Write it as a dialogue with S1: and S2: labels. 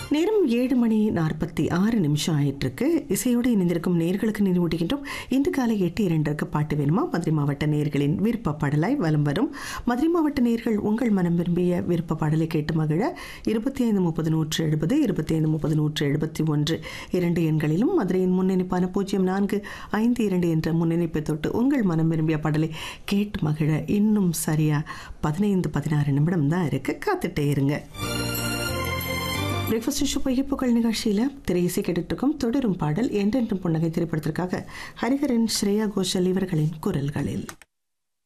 S1: நேரம் ஏழு மணி நாற்பத்தி ஆறு நிமிஷம் ஆயிட்டிருக்கு இசையோடு இணைந்திருக்கும் நேர்களுக்கு நினைவூட்டுகின்றோம் இன்று காலை எட்டு இரண்டிற்கு பாட்டு வேணுமா மதுரை மாவட்ட நேர்களின் விருப்ப பாடலாய் வலம் வரும் மதுரை மாவட்ட நேர்கள் உங்கள் மனம் விரும்பிய விருப்ப பாடலை கேட்டு மகிழ இருபத்தி ஐந்து முப்பது நூற்று எழுபது இருபத்தி ஐந்து முப்பது நூற்று எழுபத்தி ஒன்று இரண்டு எண்களிலும் மதுரையின் முன்னிணைப்பான பூஜ்ஜியம் நான்கு ஐந்து இரண்டு என்ற முன்னிணைப்பை தொட்டு உங்கள் மனம் விரும்பிய பாடலை கேட்டு மகிழ இன்னும் சரியா பதினைந்து பதினாறு நிமிடம் தான் இருக்கு காத்துட்டே இருங்க பிரேக்ஃபாஸ்ட் ஷோ பையப்புகள் நிகழ்ச்சியில் திரை இசை கேட்டுட்டு இருக்கோம் தொடரும் பாடல் என்றென்றும் புன்னகை திரைப்படத்திற்காக ஹரிஹரன் ஸ்ரேயா கோஷல் இவர்களின் குரல்களில்